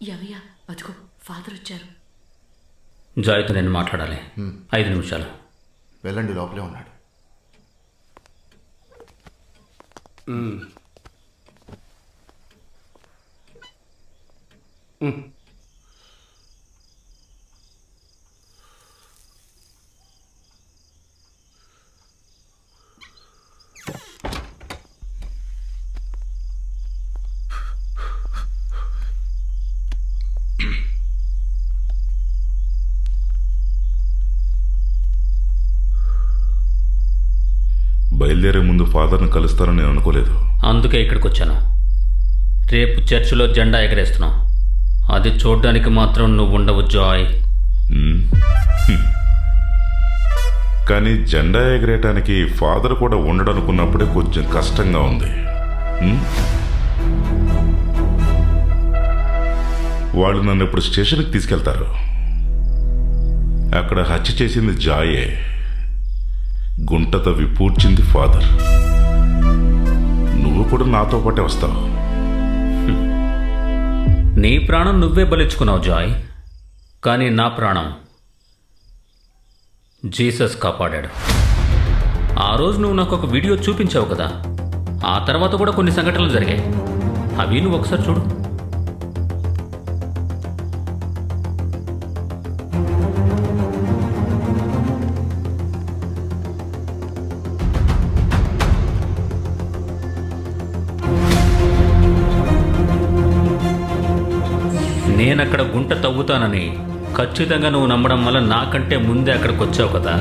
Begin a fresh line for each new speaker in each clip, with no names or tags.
యవయ్య అదిగో ఫాదర్ వచ్చారు
జాయ్తో నేను మాట్లాడాలి ఐదు నిమిషాలు
వెళ్ళండి లోపలే ఉన్నాడు
బయలుదేరే ముందు ఫాదర్ని కలుస్తానని నేను అనుకోలేదు
అందుకే ఇక్కడికి వచ్చాను రేపు చర్చిలో జెండా ఎగరేస్తున్నాం అది చూడ్డానికి మాత్రం నువ్వు ఉండవు జాయ్
మ్మ్. హ్మ్. కానీ జెండా ఎగరేయటానికి ఫాదర్ కూడా ఉండడనుకున్నప్పుడే కొంచెం కష్టంగా ఉంది మ్మ్? వాళ్ళు నన్ను ఇప్పుడు స్టేషన్కి తీసుకెళ్తారు అక్కడ హత్య చేసింది జాయే గుంట తవ్వి పూడ్చింది ఫాదర్ నువ్వు కూడా నాతో పాటే వస్తావు
నీ ప్రాణం నువ్వే బలిచ్చుకున్నావు జాయ్ కానీ నా ప్రాణం జీసస్ కాపాడాడు ఆ రోజు నువ్వు నాకు ఒక వీడియో చూపించావు కదా ఆ తర్వాత కూడా కొన్ని సంఘటనలు జరిగాయి అవి నువ్వు ఒకసారి చూడు నేనక్కడ గుంట తవ్వుతానని ఖచ్చితంగా నువ్వు నమ్మడం వల్ల నాకంటే ముందే అక్కడికి వచ్చావు కదా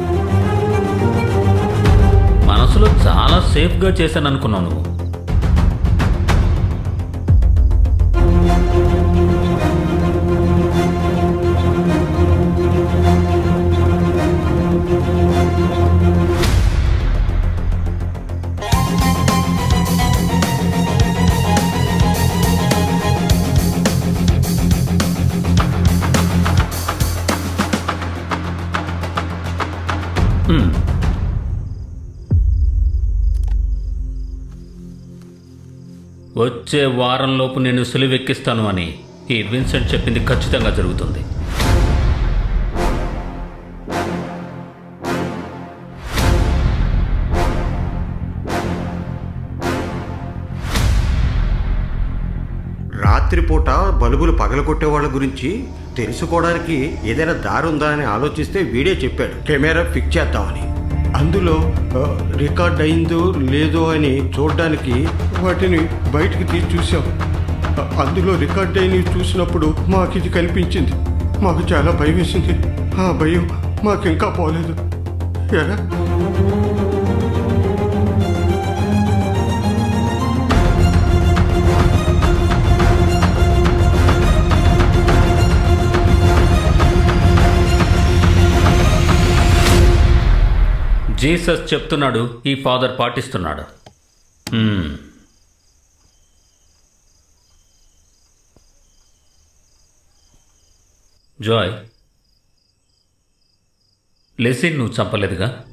మనసులో చాలా సేఫ్గా చేశాను అనుకున్నావు నువ్వు హ్మ్. వచ్చే వారంలోపు నేను సులువెక్కిస్తాను అని ఈ విన్సెంట్ చెప్పింది ఖచ్చితంగా జరుగుతుంది
రాత్రిపూట బల్బులు పగలగొట్టే వాళ్ళ గురించి తెలుసుకోవడానికి ఏదైనా దారి ఉందా అని ఆలోచిస్తే వీడే చెప్పాడు కెమెరా ఫిక్స్ చేద్దామని అందులో ఆ, రికార్డ్ అయిందో లేదో అని చూడడానికి వాటిని బయటికి తీసి చూసాం ఆ, అందులో రికార్డ్ అయినవి చూసినప్పుడు మాకు ఇది కనిపించింది మాకు చాలా భయం వేసింది ఆ భయం మాకు ఇంకా పోలేదు ఎరా
జీసస్ చెప్తున్నాడు ఈ ఫాదర్ పాటిస్తున్నాడు హ్మ్. జాయ్ లెసిన్ నువ్వు చంపలేదుగా